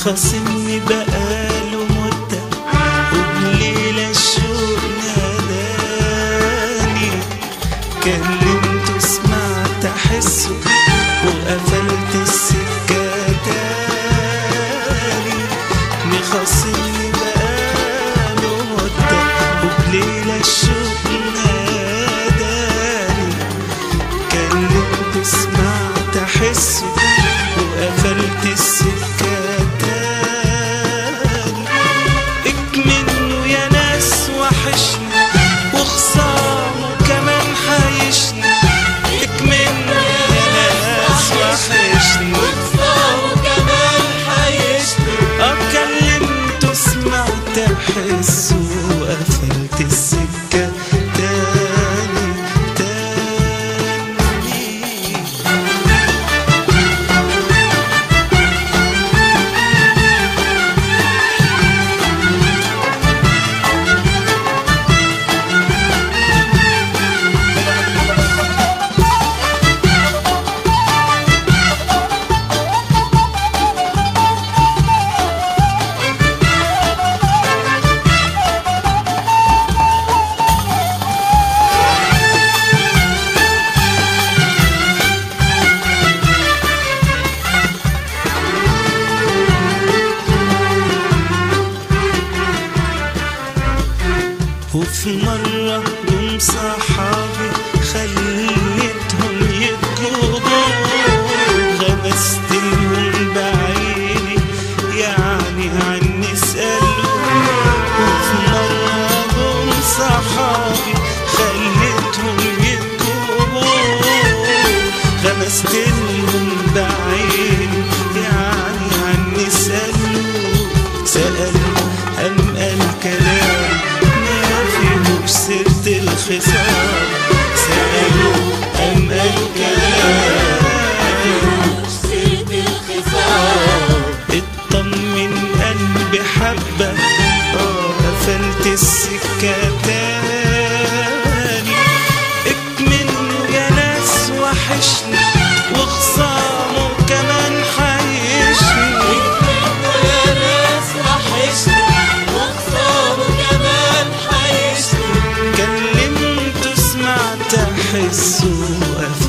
مخاصمني بقاله مدة وبليلة الشوق ناداني كلمته سمعت أحسه وقفلت السكة تاني مخاصمني بقاله مدة وبليلة الشوق ناداني كلمته سمعت أحسه وقفلت السكة تاني اكمنه يا ناس وحشني وخصامه كمان حيشني اكمنه يا ناس وحشني اه كلمته سمعت احسه وقفلت السكة تاني تاني وفي مرة جم صحابي خليتهم يطلبوا غمستلهم بعيني يعني عني اسألوا وفي مرة جم صحابي خليتهم يطلبوا غمستلهم بعيني يعني عني اسألوا سألوا أم قال كلام ما فيهوش سيرة الخصام سألوا أم قال كلام اطمن قلبي حبة اه قفلت السكة تاني اكمنه يا ناس وحشني وخصامه كمان حيشني كلمته سمعت احسه وقفلت